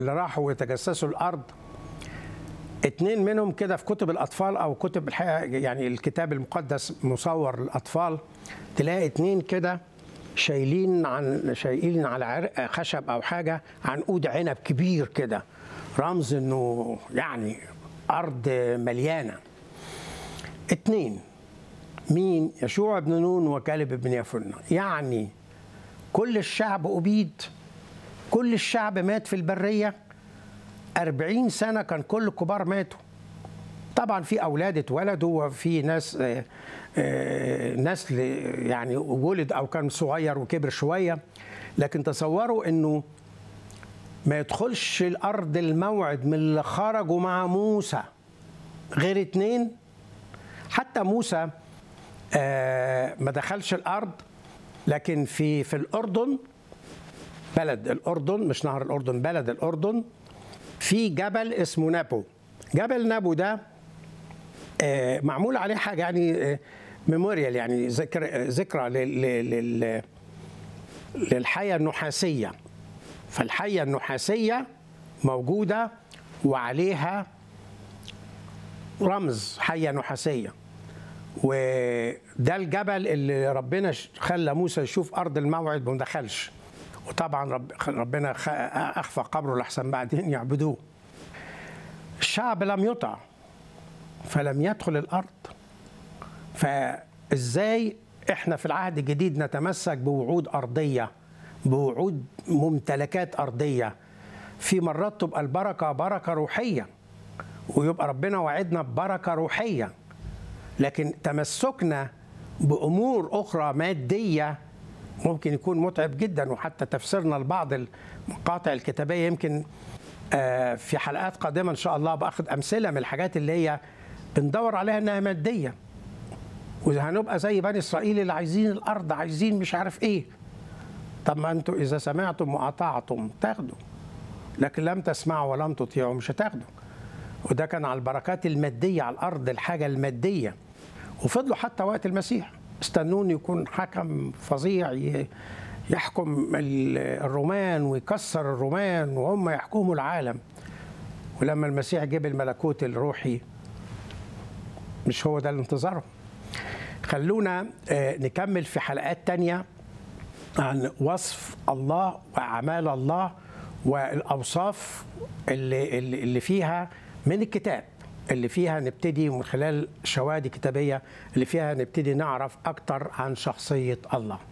اللي راحوا يتجسسوا الارض اتنين منهم كده في كتب الاطفال او كتب الحقيقه يعني الكتاب المقدس مصور للاطفال تلاقي اتنين كده شايلين عن شايلين على عرق خشب او حاجه عنقود عنب كبير كده رمز انه يعني ارض مليانه اتنين مين يشوع بن نون وكالب بن يفنة يعني كل الشعب أبيد كل الشعب مات في البرية أربعين سنة كان كل الكبار ماتوا طبعا في أولاد اتولدوا وفي ناس آه، آه، نسل يعني ولد أو كان صغير وكبر شوية لكن تصوروا أنه ما يدخلش الأرض الموعد من اللي خرجوا مع موسى غير اتنين حتى موسى آه، ما دخلش الارض لكن في في الاردن بلد الاردن مش نهر الاردن بلد الاردن في جبل اسمه نابو جبل نابو ده آه، معمول عليه حاجه يعني ميموريال يعني ذكر ذكرى لل- لل- لل- للحياه النحاسيه فالحيه النحاسيه موجوده وعليها رمز حيه نحاسيه وده الجبل اللي ربنا ش- خلى موسى يشوف ارض الموعد وما دخلش وطبعا رب ربنا خ- اخفى قبره لحسن بعدين يعبدوه الشعب لم يطع فلم يدخل الارض فازاي احنا في العهد الجديد نتمسك بوعود ارضيه بوعود ممتلكات ارضيه في مرات تبقى البركه بركه روحيه ويبقى ربنا وعدنا ببركه روحيه لكن تمسكنا بامور اخرى ماديه ممكن يكون متعب جدا وحتى تفسيرنا لبعض المقاطع الكتابيه يمكن آه، في حلقات قادمه ان شاء الله باخذ امثله من الحاجات اللي هي بندور عليها انها ماديه وهنبقى زي بني اسرائيل اللي عايزين الارض عايزين مش عارف ايه طب ما انتوا اذا سمعتم واطعتم تاخدوا لكن لم تسمعوا ولم تطيعوا مش هتاخدوا وده كان على البركات المادية على الأرض الحاجة المادية وفضلوا حتى وقت المسيح استنون يكون حكم فظيع ي- يحكم ال- الرومان ويكسر الرومان وهم يحكموا العالم ولما المسيح جاب الملكوت الروحي مش هو ده الانتظار خلونا آه، نكمل في حلقات تانية عن وصف الله وأعمال الله والأوصاف اللي, اللي اللي فيها من الكتاب اللي فيها نبتدي من خلال شواهد كتابية اللي فيها نبتدي نعرف أكتر عن شخصية الله